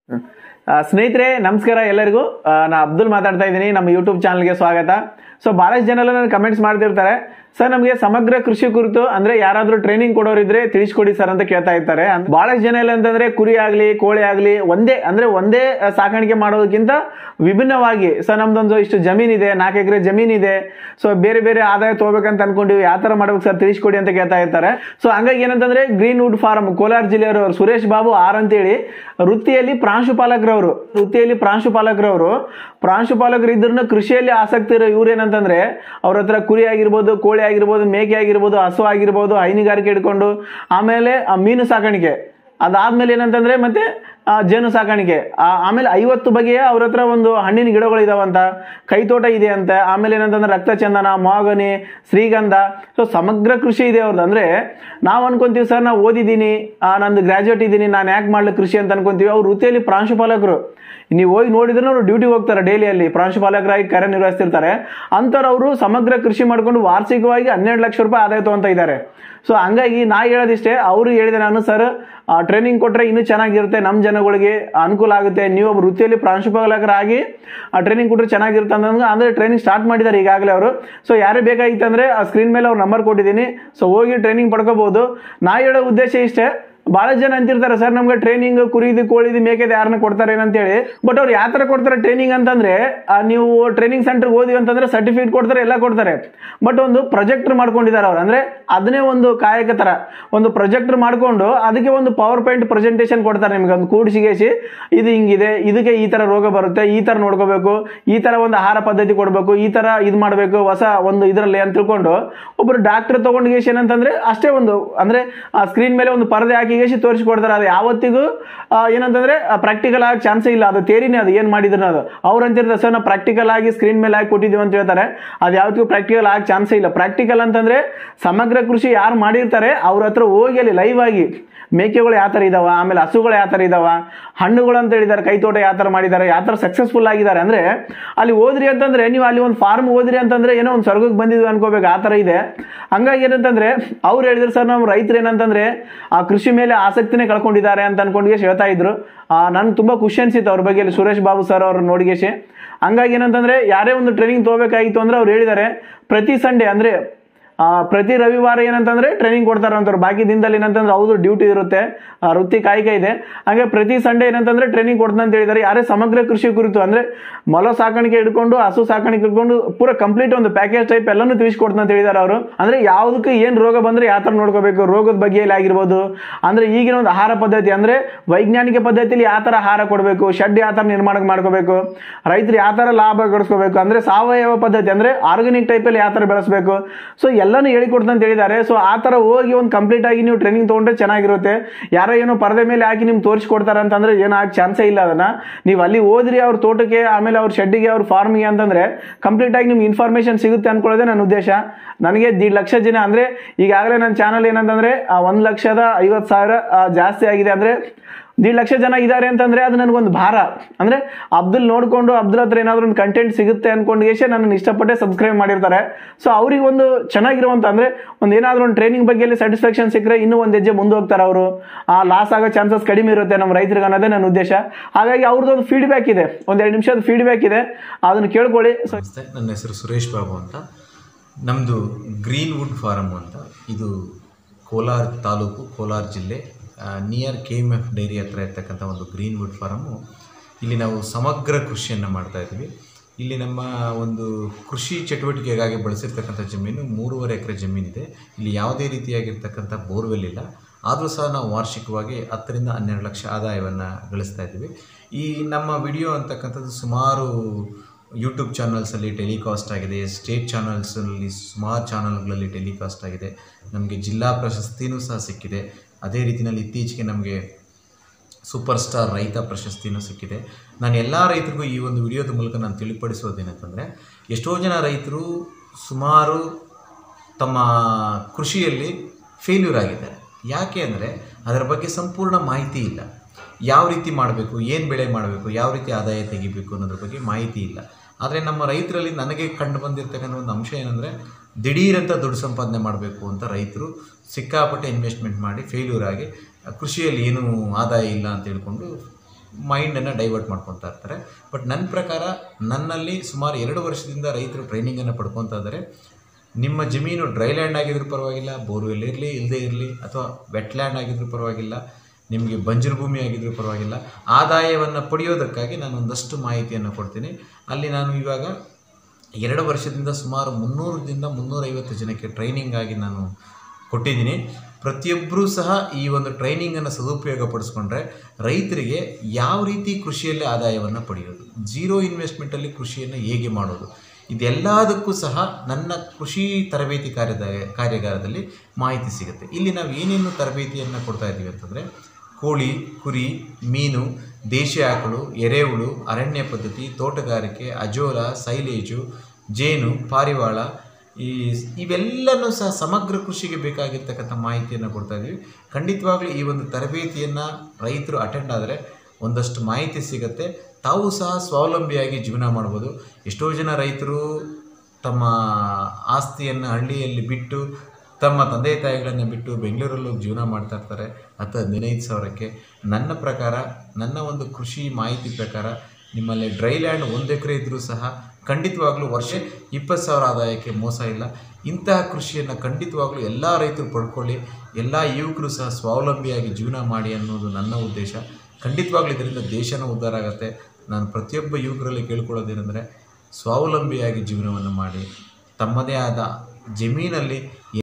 ಆ, ಸ್ನೇಹಿತರೆ ನಮಸ್ಕಾರ ಎಲ್ಲರಿಗೂ ಆ, ನಾ ಅಬ್ದುಲ್ ಮಾತಾಡ್ತಾ ಇದ್ದೀನಿ ನಮ್ಮ ಯೂಟ್ಯೂಬ್ ಚಾನಲ್ಗೆ ಸ್ವಾಗತ ಸೊ ಭಾಳಷ್ಟು ಜನ ನನ್ನ ಕಮೆಂಟ್ಸ್ ಮಾಡ್ತಿರ್ತಾರೆ ಸರ್ ನಮಗೆ ಸಮಗ್ರ ಕೃಷಿ ಕುರಿತು ಅಂದ್ರೆ ಯಾರಾದ್ರೂ ಟ್ರೈನಿಂಗ್ ಕೊಡೋರಿದ್ರೆ ತಿಳಿಸ್ಕೊಡಿ ಸರ್ ಅಂತ ಕೇಳ್ತಾ ಇರ್ತಾರೆ ಅಂದ್- ಬಹಳಷ್ಟು ಜನ ಇಲ್ಲ ಅಂತಂದ್ರೆ ಕುರಿ ಆಗ್ಲಿ ಕೋಳಿ ಆಗ್ಲಿ ಒಂದೇ ಅಂದ್ರೆ ಒಂದೇ ಆ, ಸಾಕಾಣಿಕೆ ಮಾಡೋದಕ್ಕಿಂತ ವಿಭಿನ್ನವಾಗಿ ಸರ್ ನಮ್ದೊಂದು ಇಷ್ಟು ಜಮೀನಿದೆ ನಾಲ್ಕು ಎಕರೆ ಜಮೀನಿದೆ ಸೊ ಬೇರೆ ಬೇರೆ ಆದಾಯ ತಗೋಬೇಕಂತ ಅನ್ಕೊಂಡಿವಿ ಯಾವ ತರ ಮಾಡ್ಬೇಕು ಸರ್ ತಿಳಿಸ್ಕೊಡಿ ಅಂತ ಕೇಳ್ತಾ ಇರ್ತಾರೆ ಸೊ ಹಂಗಾಗಿ ಏನಂತಂದ್ರೆ ಗ್ರೀನ್ ವುಡ್ ಫಾರ್ಮ್ ಕೋಲಾರ ಜಿಲ್ಲೆಯವರು ಸುರೇಶ್ ಬಾಬು ಆರ್ ಅಂತೇಳಿ ವೃತ್ತಿಯಲ್ಲಿ ಪ್ರಾಂಶುಪಾಲಕರವರು ವೃತ್ತಿಯಲ್ಲಿ ಪ್ರಾಂಶುಪಾಲಕರವರು ಪ್ರಾಂಶುಪಾಲಕರು ಇದ್ರೂ ಕೃಷಿಯಲ್ಲಿ ಆಸಕ್ತಿ ಇರೋ ಇವ್ರು ಏನಂತಂದ್ರೆ ಅವ್ರ ಹತ್ರ ಕುರಿ ಆಗಿರ್ಬೋದು ಕೋಳಿ ಆಗಿರ್ಬೋದು ಮೇಕೆ ಆಗಿರ್ಬೋದು ಹಸು ಆಗಿರ್ಬೋದು ಹೈನುಗಾರಿಕೆ ಇಟ್ಕೊಂಡು ಆಮೇಲೆ ಆ ಮೀನು ಸಾಕಾಣಿಕೆ ಅದಾದ್ಮೇಲೆ ಏನಂತಂದ್ರೆ ಮತ್ತೆ ಆ, ಜೇನು ಸಾಕಾಣಿಕೆ ಆ- ಆಮೇಲೆ ಐವತ್ತು ಬಗೆಯ ಅವ್ರ ಹತ್ರ ಒಂದು ಹಣ್ಣಿನ ಗಿಡಗಳು ಇದಾವಂತ ಕೈತೋಟ ಇದೆ ಅಂತ ಆಮೇಲೆ ಏನಂತಂದ್ರೆ ರಕ್ತಚಂದನ ಮಾಗನಿ ಶ್ರೀಗಂಧ ಸೊ ಸಮಗ್ರ ಕೃಷಿ ಇದೆ ಅವ್ರದ್ದು ಅಂದ್ರೆ ನಾವು ಅನ್ಕೊಂತೀವಿ ಸರ್ ನಾವು ಓದಿದ್ದೀನಿ ಆ, ನಂದು ಗ್ರಾಜುಯೇಟ್ ಇದ್ದೀನಿ ನಾನು ಯಾಕೆ ಮಾಡ್ಲಿ ಕೃಷಿ ಅಂತ ಅನ್ಕೊಂತೀವಿ ಅವ್ರು ವೃತ್ತಿಯಲ್ಲಿ ಪ್ರಾಂಶುಪಾಲಕರು ನೀವು ಹೋಗಿ ನೋಡಿದ್ರೆ ಅವ್ರು ಡ್ಯೂಟಿಗೆ ಹೋಗ್ತಾರೆ ಡೈಲಿಯಲ್ಲಿ ಪ್ರಾಂಶುಪಾಲಕರಾಗಿ ಕಾರ್ಯನಿರ್ವಹಿಸ್ತಿರ್ತಾರೆ ಅಂಥವ್ರು ಅವರು ಸಮಗ್ರ ಕೃಷಿ ಮಾಡ್ಕೊಂಡು ವಾರ್ಷಿಕವಾಗಿ ಹನ್ನೆರಡು ಲಕ್ಷ ರೂಪಾಯಿ ಆದಾಯ ತಗೊಂತ ಇದ್ದಾರೆ ಸೊ ಹಂಗಾಗಿ ನಾ ಹೇಳೋದಿಷ್ಟೇ ಅವರು ಹೇಳಿದೆ ನಾನು ಸರ್ ಟ್ರೈನಿಂಗ್ ಕೊಟ್ಟರೆ ಇನ್ನೂ ಚೆನ್ನಾಗಿರುತ್ತೆ ನಮ್ಮ ಜನಗಳಿಗೆ ಅನುಕೂಲ ಆಗುತ್ತೆ ನೀವು ಒಬ್ಬ ವೃತ್ತಿಯಲ್ಲಿ ಪ್ರಾಂಶುಪಾಲಕರಾಗಿ ಆ ಟ್ರೈನಿಂಗ್ ಕೊಟ್ಟರೆ ಚೆನ್ನಾಗಿರುತ್ತೆ ಅನ್ನೋದು ಅಂದರೆ ಟ್ರೈನಿಂಗ್ ಸ್ಟಾರ್ಟ್ ಮಾಡಿದ್ದಾರೆ ಈಗಾಗಲೇ ಅವರು ಸೊ ಯಾರೇ ಬೇಕಾಗಿತ್ತು ಅಂದರೆ ಆ ಸ್ಕ್ರೀನ್ ಮೇಲೆ ಅವ್ರ ನಂಬರ್ ಕೊಟ್ಟಿದ್ದೀನಿ ಸೊ ಹೋಗಿ ಟ್ರೈನಿಂಗ್ ಪಡ್ಕೋಬಹುದು ನಾ ಹೇಳೋ ಉದ್ದೇಶ ಇಷ್ಟೇ ಭಾಳ ಜನ ಅಂತಿರ್ತಾರೆ ಸರ್ ನಮ್ಗೆ ಟ್ರೈನಿಂಗ್ ಕುರಿದು ಕೋಳಿದು ಮೇಕೆದು ಯಾರನ್ನ ಕೊಡ್ತಾರೆ ಏನಂತೇಳಿ ಬಟ್ ಅವ್ರು ಯಾವ ಥರ ಕೊಡ್ತಾರೆ ಟ್ರೈನಿಂಗ್ ಅಂತಂದ್ರೆ ಆ, ನೀವು ಟ್ರೈನಿಂಗ್ ಸೆಂಟರ್ಗೆ ಓದಿವಿ ಅಂತಂದ್ರೆ ಸರ್ಟಿಫಿಕೇಟ್ ಕೊಡ್ತಾರೆ ಎಲ್ಲ ಕೊಡ್ತಾರೆ ಬಟ್ ಒಂದು ಪ್ರೊಜೆಕ್ಟರ್ ಮಾಡ್ಕೊಂಡಿದ್ದಾರೆ ಅವ್ರು ಅಂದ್ರೆ ಅದನ್ನೇ ಒಂದು ಕಾಯಕ ತರ ಒಂದು ಪ್ರೊಜೆಕ್ಟರ್ ಮಾಡ್ಕೊಂಡು ಅದಕ್ಕೆ ಒಂದು ಪವರ್ ಪಾಯಿಂಟ್ ಪ್ರೆಸೆಂಟೇಷನ್ ಕೊಡ್ತಾರೆ ನಿಮ್ಗೆ ಒಂದು ಕೂಡಿಸಿಗೇಸಿ ಇದು ಹಿಂಗಿದೆ ಇದಕ್ಕೆ ಈ ತರ ರೋಗ ಬರುತ್ತೆ ಈ ತರ ನೋಡ್ಕೋಬೇಕು ಈ ತರ ಒಂದು ಆಹಾರ ಪದ್ಧತಿ ಕೊಡಬೇಕು ಈ ತರ ಇದು ಮಾಡಬೇಕು ಹೊಸ ಒಂದು ಇದರಲ್ಲಿ ಅಂತ ತಿಳ್ಕೊಂಡು ಒಬ್ರು ಡಾಕ್ಟರ್ ತಗೊಂಡು ಗೇಸಿ ಏನಂತಂದ್ರೆ ಅಷ್ಟೇ ಒಂದು ಅಂದ್ರೆ ಆ ಸ್ಕ್ರೀನ್ ಮೇಲೆ ಒಂದು ಪರದೆ ಹಾಕಿ ಗೇಸಿ ತೋರಿಸ್ಕೊಡ್ತಾರೆ ಅದು ಯಾವತ್ತಿಗೂ ಆ, ಏನಂತಂದ್ರೆ ಪ್ರಾಕ್ಟಿಕಲ್ ಆಗಿ ಚಾನ್ಸೇ ಇಲ್ಲ ಅದು ತೇರಿನೇ ಅದು ಏನ್ ಮಾಡಿದ್ರು ಅದು ಅವ್ರು ಅಂತಿರ್ತಾರೆ ಸರ್ ನಾವು ಪ್ರಾಕ್ಟಿಕಲ್ ಆಗಿ ಸ್ಕ್ರೀನ್ ಮೇಲೆ ಹಾಕಿ ಕೊಟ್ಟಿದ್ದೀವಿ ಅಂತ ಹೇಳ್ತಾರೆ ಅದು ಯಾವತ್ತಿಗೂ ಪ್ರಾಕ್ಟಿಕಲ್ ಆಗಿ ಚಾನ್ಸೇ ಇಲ್ಲ ಪ್ರಾಕ್ಟಿಕಲ್ ಅಂತಂದ್ರೆ ಸಮಗ್ರ ಕೃಷಿ ಯಾರು ಮಾಡಿರ್ತಾರೆ ಅವ್ರ ಹತ್ರ ಹೋಗಿ ಅಲ್ಲಿ ಲೈವ್ ಆಗಿ ಮೇಕೆಗಳು ಯಾವ ಥರ ಇದಾವ ಆಮೇಲೆ ಹಸುಗಳು ಯಾವ ಥರ ಇದಾವ ಹಣ್ಣುಗಳು ಅಂತ ಹೇಳಿದ್ದಾರೆ ಕೈ ತೋಟ ಯಾವ ಥರ ಮಾಡಿದ್ದಾರೆ ಯಾವ ಥರ ಸಕ್ಸಸ್ಫುಲ್ ಆಗಿದ್ದಾರೆ ಅಂದ್ರೆ ಅಲ್ಲಿ ಹೋದ್ರಿ ಅಂತಂದ್ರೆ ನೀವು ಅಲ್ಲಿ ಒಂದು ಫಾರ್ಮ್ ಹೋದ್ರಿ ಅಂತಂದ್ರೆ ಏನೋ ಒಂದು ಸ್ವರ್ಗಕ್ಕೆ ಬಂದಿದ್ವಿ ಅನ್ಕೋಬೇಕು ಆ ಥರ ಇದೆ ಹಂಗಾಗಿ ಏನಂತಂದ್ರೆ ಅವ್ರು ಹೇಳಿದ್ರು ಸರ್ ನಾವು ರೈತರು ಏನಂತಂದ್ರೆ ಆ ಕೃಷಿ ಮೇಲೆ ಆಸಕ್ತಿನೇ ಕಳ್ಕೊಂಡಿದ್ದಾರೆ ಅಂತ ಅನ್ಕೊಂಡು ಹೇಳ್ತಾ ಇದ್ರು ನನ್ಗೆ ತುಂಬಾ ಖುಷಿ ಅನ್ಸಿತ್ತು ಅವ್ರ ಬಗ್ಗೆ ಅಲ್ಲಿ ಸುರೇಶ್ ಬಾಬು ಸರ್ ಅವ್ರ ನೋಡಿಗೆಶಿ ಹಂಗಾಗಿ ಏನಂತಂದ್ರೆ ಯಾರೇ ಒಂದು ಟ್ರೈನಿಂಗ್ ತಗೋಬೇಕಾಗಿತ್ತು ಅಂದ್ರೆ ಅವ್ರು ಹೇಳಿದ್ದಾರೆ ಪ್ರತಿ ಸಂಡೇ ಅಂದ್ರೆ ಆ, ಪ್ರತಿ ರವಿವಾರ ಏನಂತಂದ್ರೆ ಟ್ರೈನಿಂಗ್ ಕೊಡ್ತಾರೆ ಅಂತಾರೆ ಬಾಕಿ ದಿನದಲ್ಲಿ ಏನಂತಂದ್ರೆ ಹೌದು ಡ್ಯೂಟಿ ಇರುತ್ತೆ ಆ, ವೃತ್ತಿ ಕಾಯ್ಕೆ ಇದೆ ಹಾಗೆ ಪ್ರತಿ ಸಂಡೇ ಏನಂತಂದ್ರೆ ಟ್ರೈನಿಂಗ್ ಕೊಡ್ತಾನೆ ಅಂತ ಹೇಳಿದ್ದಾರೆ ಯಾರೇ ಸಮಗ್ರ ಕೃಷಿ ಕುರಿತು ಅಂದ್ರೆ ಮೊಲ ಸಾಕಾಣಿಕೆ ಹಿಡ್ಕೊಂಡು ಹಸು ಸಾಕಾಣಿಕೆ ಹಿಡ್ಕೊಂಡು ಪೂರ ಕಂಪ್ಲೀಟ್ ಒಂದು ಪ್ಯಾಕೇಜ್ ಟೈಪ್ ಎಲ್ಲಾನು ತಿಳಿಸ್ಕೊಡ್ತಾನೆ ಅಂತ ಹೇಳಿದ್ದಾರೆ ಅವರು ಅಂದ್ರೆ ಯಾವುದಕ್ಕೆ ಏನ್ ರೋಗ ಬಂದ್ರೆ ಯಾವ ತರ ನೋಡ್ಕೋಬೇಕು ರೋಗದ ಬಗ್ಗೆಯಲ್ಲಿ ಆಗಿರ್ಬೋದು ಅಂದ್ರೆ ಈಗಿನ ಒಂದು ಆಹಾರ ಪದ್ಧತಿ ಅಂದ್ರೆ ವೈಜ್ಞಾನಿಕ ಪದ್ಧತಿಯಲ್ಲಿ ಯಾವ ತರ ಆಹಾರ ಕೊಡಬೇಕು ಶೆಡ್ ಯಾವ ತರ ನಿರ್ಮಾಣ ಮಾಡ್ಕೋಬೇಕು ರೈತರು ಯಾವ ತರ ಲಾಭ ಗಳಿಸ್ಕೋಬೇಕು ಅಂದ್ರೆ ಸಾವಯವ ಪದ್ಧತಿ ಅಂದ್ರೆ ಆರ್ಗಾನಿಕ್ ಟೈಪಲ್ಲಿ ಯಾವ ತರ ಬೆಳೆಸಬೇಕು ಸೊ ಎಲ್ಲಾನು ಹೇಳಿಕೊಡ್ತಾ ಅಂತ ಹೇಳಿದ್ದಾರೆ ಸೊ ಆ ತರ ಹೋಗಿ ಒಂದು ಕಂಪ್ಲೀಟ್ ಆಗಿ ನೀವು ಟ್ರೈನಿಂಗ್ ತಗೊಂಡ್ರೆ ಚೆನ್ನಾಗಿರುತ್ತೆ ಯಾರೋ ಏನೋ ಪರದೆ ಮೇಲೆ ಹಾಕಿ ನಿಮ್ಗೆ ತೋರಿಸ್ಕೊಡ್ತಾರೆ ಅಂತಂದ್ರೆ ಏನೋ ಆಗ ಚಾನ್ಸೇ ಇಲ್ಲ ಅದನ್ನ ನೀವು ಅಲ್ಲಿ ಹೋದ್ರಿ ಅವ್ರ ತೋಟಕ್ಕೆ ಆಮೇಲೆ ಅವ್ರ ಶೆಡ್ಡಿಗೆ ಅವ್ರ ಫಾರ್ಮ್ಗೆ ಅಂತಂದ್ರೆ ಕಂಪ್ಲೀಟ್ ಆಗಿ ನಿಮ್ಗೆ ಇನ್ಫಾರ್ಮೇಶನ್ ಸಿಗುತ್ತೆ ಅನ್ಕೊಳ್ಳೋದೇ ನನ್ನ ಉದ್ದೇಶ ನನಗೆ ದೀಡ್ ಲಕ್ಷ ಜನ ಅಂದ್ರೆ ಈಗಾಗಲೇ ನನ್ನ ಚಾನಲ್ ಏನಂತಂದ್ರೆ ಆ, ಒಂದ್ ಲಕ್ಷದ ಐವತ್ತು ಸಾವಿರ ಆ, ಜಾಸ್ತಿ ಆಗಿದೆ ಅಂದ್ರೆ ದೀಡ್ ಲಕ್ಷ ಜನ ಇದ್ದಾರೆ ಅಂತಂದ್ರೆ ಅದು ನನಗೊಂದು ಭಾರ ಅಂದ್ರೆ ಅಬ್ದುಲ್ ನೋಡ್ಕೊಂಡು ಅಬ್ದುಲ್ ಹತ್ರ ಏನಾದ್ರು ಒಂದು ಕಂಟೆಂಟ್ ಸಿಗುತ್ತೆ ಅನ್ಕೊಂಡು ಎಷ್ಟೇ ನನ್ನ ಇಷ್ಟಪಟ್ಟೆ ಸಬ್ಸ್ಕ್ರೈಬ್ ಮಾಡಿರ್ತಾರೆ ಸೊ ಅವ್ರಿಗೆ ಒಂದು ಚೆನ್ನಾಗಿರುವಂತ ಅಂದ್ರೆ ಒಂದು ಏನಾದ್ರು ಒಂದು ಟ್ರೈನಿಂಗ್ ಬಗ್ಗೆ ಸ್ಯಾಟಿಸ್ಫ್ಯಾಕ್ಷನ್ ಸಿಕ್ಕರೆ ಇನ್ನೂ ಒಂದು ಹೆಜ್ಜೆ ಮುಂದೆ ಹೋಗ್ತಾರೆ ಅವರು ಆ ಲಾಸ್ ಆಗೋ ಚಾನ್ಸಸ್ ಕಡಿಮೆ ಇರುತ್ತೆ ನಮ್ಮ ರೈತರಿಗೆ ಅನ್ನೋದೇ ನನ್ನ ಉದ್ದೇಶ ಹಾಗಾಗಿ ಅವ್ರದ್ದು ಒಂದು ಫೀಡ್ಬ್ಯಾಕ್ ಇದೆ ಒಂದ್ ಎರಡು ನಿಮಿಷದ ಫೀಡ್ಬ್ಯಾಕ್ ಇದೆ ಅದನ್ನು ಕೇಳ್ಕೊಳ್ಳಿ ಸೊ ನಮಸ್ತೆ ನನ್ನ ಹೆಸರು ಸುರೇಶ್ ಬಾಬು ಅಂತ ನಮ್ಮದು ಗ್ರೀನ್ ವುಡ್ ಫಾರಮ್ ಅಂತ ಇದು ಕೋಲಾರ ತಾಲೂಕು ಕೋಲಾರ ಜಿಲ್ಲೆ near K M F dairy ಹತ್ರ ಇರ್ತಕ್ಕಂಥ ಒಂದು ಗ್ರೀನ್ ವುಡ್ ಫಾರಮ್ಮು ಇಲ್ಲಿ ನಾವು ಸಮಗ್ರ ಕೃಷಿಯನ್ನು ಮಾಡ್ತಾ ಇದ್ದೀವಿ ಇಲ್ಲಿ ನಮ್ಮ ಒಂದು ಕೃಷಿ ಚಟುವಟಿಕೆಗಾಗಿ ಬಳಸಿರ್ತಕ್ಕಂಥ ಜಮೀನು ಮೂರುವರೆ ಎಕರೆ ಜಮೀನಿದೆ ಇಲ್ಲಿ ಯಾವುದೇ ರೀತಿಯಾಗಿರ್ತಕ್ಕಂಥ ಬೋರ್ವೆಲ್ ಇಲ್ಲ ಆದರೂ ಸಹ ನಾವು ವಾರ್ಷಿಕವಾಗಿ ಹತ್ತರಿಂದ ಹನ್ನೆರಡು ಲಕ್ಷ ಆದಾಯವನ್ನು ಗಳಿಸ್ತಾ ಇದ್ದೀವಿ ಈ ನಮ್ಮ ವಿಡಿಯೋ ಅಂತಕ್ಕಂಥದ್ದು ಸುಮಾರು ಯೂಟ್ಯೂಬ್ ಚಾನಲ್ಸಲ್ಲಿ ಟೆಲಿಕಾಸ್ಟ್ ಆಗಿದೆ ಸ್ಟೇಟ್ ಚಾನಲ್ಸಲ್ಲಿ ಸುಮಾರು ಚಾನಲ್ಗಳಲ್ಲಿ ಟೆಲಿಕಾಸ್ಟ್ ಆಗಿದೆ ನಮಗೆ ಜಿಲ್ಲಾ ಪ್ರಶಸ್ತಿನೂ ಸಹ ಸಿಕ್ಕಿದೆ ಅದೇ ರೀತಿಯಲ್ಲಿ ಇತ್ತೀಚೆಗೆ ನಮಗೆ ಸೂಪರ್ ಸ್ಟಾರ್ ರೈತ ಪ್ರಶಸ್ತಿನೂ ಸಿಕ್ಕಿದೆ ನಾನು ಎಲ್ಲ ರೈತರಿಗೂ ಈ ಒಂದು ವಿಡಿಯೋದ ಮೂಲಕ ನಾನು ತಿಳಿಪಡಿಸೋದೇನಂತಂದರೆ ಎಷ್ಟೋ ಜನ ರೈತರು ಸುಮಾರು ತಮ್ಮ ಕೃಷಿಯಲ್ಲಿ ಫೇಲ್ಯೂರ್ ಆಗಿದ್ದಾರೆ ಯಾಕೆ ಅಂದರೆ ಅದರ ಬಗ್ಗೆ ಸಂಪೂರ್ಣ ಮಾಹಿತಿ ಇಲ್ಲ ಯಾವ ರೀತಿ ಮಾಡಬೇಕು ಏನು ಬೆಳೆ ಮಾಡಬೇಕು ಯಾವ ರೀತಿ ಆದಾಯ ತೆಗಿಬೇಕು ಅನ್ನೋದ್ರ ಬಗ್ಗೆ ಮಾಹಿತಿ ಇಲ್ಲ ಆದರೆ ನಮ್ಮ ರೈತರಲ್ಲಿ ನನಗೆ ಕಂಡು ಬಂದಿರತಕ್ಕಂಥ ಒಂದು ಅಂಶ ಏನಂದರೆ ದಿಢೀರಂತ ದುಡ್ಡು ಸಂಪಾದನೆ ಮಾಡಬೇಕು ಅಂತ ರೈತರು ಸಿಕ್ಕಾಪಟ್ಟೆ ಇನ್ವೆಸ್ಟ್ಮೆಂಟ್ ಮಾಡಿ ಫೇಲ್ಯೂರ್ ಆಗಿ ಕೃಷಿಯಲ್ಲಿ ಏನೂ ಆದಾಯ ಇಲ್ಲ ಅಂತ ಹೇಳ್ಕೊಂಡು ಮೈಂಡನ್ನು ಡೈವರ್ಟ್ ಮಾಡ್ಕೊತಾ ಇರ್ತಾರೆ ಬಟ್ ನನ್ನ ಪ್ರಕಾರ ನನ್ನಲ್ಲಿ ಸುಮಾರು ಎರಡು ವರ್ಷದಿಂದ ರೈತರು ಟ್ರೈನಿಂಗನ್ನು ಪಡ್ಕೊತಾ ಇದ್ದಾರೆ ನಿಮ್ಮ ಜಮೀನು ಡ್ರೈ ಲ್ಯಾಂಡ್ ಆಗಿದ್ರೂ ಪರವಾಗಿಲ್ಲ ಬೋರ್ವೆಲ್ ಇರಲಿ ಇಲ್ಲದೇ ಇರಲಿ ಅಥವಾ ವೆಟ್ ಲ್ಯಾಂಡ್ ಆಗಿದ್ರೂ ಪರವಾಗಿಲ್ಲ ನಿಮಗೆ ಬಂಜರು ಭೂಮಿ ಆಗಿದ್ರೂ ಪರವಾಗಿಲ್ಲ ಆದಾಯವನ್ನು ಪಡೆಯೋದಕ್ಕಾಗಿ ನಾನು ಒಂದಷ್ಟು ಮಾಹಿತಿಯನ್ನು ಕೊಡ್ತೀನಿ ಅಲ್ಲಿ ನಾನು ಇವಾಗ ಎರಡು ವರ್ಷದಿಂದ ಸುಮಾರು ಮುನ್ನೂರರಿಂದ ಮುನ್ನೂರೈವತ್ತು ಜನಕ್ಕೆ ಟ್ರೈನಿಂಗ್ ಆಗಿ ನಾನು ಕೊಟ್ಟಿದ್ದೀನಿ ಪ್ರತಿಯೊಬ್ಬರೂ ಸಹ ಈ ಒಂದು ಟ್ರೈನಿಂಗನ್ನು ಸದುಪಯೋಗ ಪಡಿಸ್ಕೊಂಡ್ರೆ ರೈತರಿಗೆ ಯಾವ ರೀತಿ ಕೃಷಿಯಲ್ಲಿ ಆದಾಯವನ್ನು ಪಡೆಯೋದು ಜೀರೋ ಇನ್ವೆಸ್ಟ್ಮೆಂಟಲ್ಲಿ ಕೃಷಿಯನ್ನು ಹೇಗೆ ಮಾಡೋದು ಇದೆಲ್ಲದಕ್ಕೂ ಸಹ ನನ್ನ ಕೃಷಿ ತರಬೇತಿ ಕಾರ್ಯದ ಕಾರ್ಯಾಗಾರದಲ್ಲಿ ಮಾಹಿತಿ ಸಿಗುತ್ತೆ ಇಲ್ಲಿ ನಾವು ಏನೇನು ತರಬೇತಿಯನ್ನು ಕೊಡ್ತಾ ಇದ್ದೀವಿ ಅಂತಂದರೆ ಕೋಳಿ ಕುರಿ ಮೀನು ದೇಶಿ ಆಕಳು ಎರೆಹುಳು ಅರಣ್ಯ ಪದ್ಧತಿ ತೋಟಗಾರಿಕೆ ಅಜೋಲ ಸೈಲೇಜು ಜೇನು ಪಾರಿವಾಳ ಈ ಇವೆಲ್ಲನೂ ಸಹ ಸಮಗ್ರ ಕೃಷಿಗೆ ಬೇಕಾಗಿರ್ತಕ್ಕಂಥ ಮಾಹಿತಿಯನ್ನು ಕೊಡ್ತಾ ಇದ್ದೀವಿ ಖಂಡಿತವಾಗ್ಲೂ ಈ ಒಂದು ತರಬೇತಿಯನ್ನು ರೈತರು ಅಟೆಂಡ್ ಆದರೆ ಒಂದಷ್ಟು ಮಾಹಿತಿ ಸಿಗುತ್ತೆ ತಾವು ಸಹ ಸ್ವಾವಲಂಬಿಯಾಗಿ ಜೀವನ ಮಾಡ್ಬೋದು ಎಷ್ಟೋ ಜನ ರೈತರು ತಮ್ಮ ಆಸ್ತಿಯನ್ನು ಹಳ್ಳಿಯಲ್ಲಿ ಬಿಟ್ಟು ತಮ್ಮ ತಂದೆ ತಾಯಿಗಳನ್ನು ಬಿಟ್ಟು ಬೆಂಗಳೂರಲ್ಲೂ ಜೀವನ ಮಾಡ್ತಾ ಇರ್ತಾರೆ ಹತ್ತು ಹದಿನೈದು ಸಾವಿರಕ್ಕೆ ನನ್ನ ಪ್ರಕಾರ ನನ್ನ ಒಂದು ಕೃಷಿ ಮಾಹಿತಿ ಪ್ರಕಾರ ನಿಮ್ಮಲ್ಲಿ ಡ್ರೈ ಲ್ಯಾಂಡ್ ಒಂದು ಎಕರೆ ಇದ್ದರೂ ಸಹ ಖಂಡಿತವಾಗ್ಲೂ ವರ್ಷ ಇಪ್ಪತ್ತು ಸಾವಿರ ಆದಾಯಕ್ಕೆ ಮೋಸ ಇಲ್ಲ ಇಂತಹ ಕೃಷಿಯನ್ನು ಖಂಡಿತವಾಗ್ಲೂ ಎಲ್ಲ ರೈತರು ಪಡ್ಕೊಳ್ಳಿ ಎಲ್ಲ ಯುವಕರು ಸಹ ಸ್ವಾವಲಂಬಿಯಾಗಿ ಜೀವನ ಮಾಡಿ ಅನ್ನೋದು ನನ್ನ ಉದ್ದೇಶ ಖಂಡಿತವಾಗ್ಲೂ ಇದರಿಂದ ದೇಶನೂ ಉದ್ಧಾರ ಆಗುತ್ತೆ ನಾನು ಪ್ರತಿಯೊಬ್ಬ ಯುವಕರಲ್ಲಿ ಕೇಳ್ಕೊಳ್ಳೋದೇನೆಂದರೆ ಸ್ವಾವಲಂಬಿಯಾಗಿ ಜೀವನವನ್ನು ಮಾಡಿ ತಮ್ಮದೇ ಆದ ಜಮೀನಲ್ಲಿ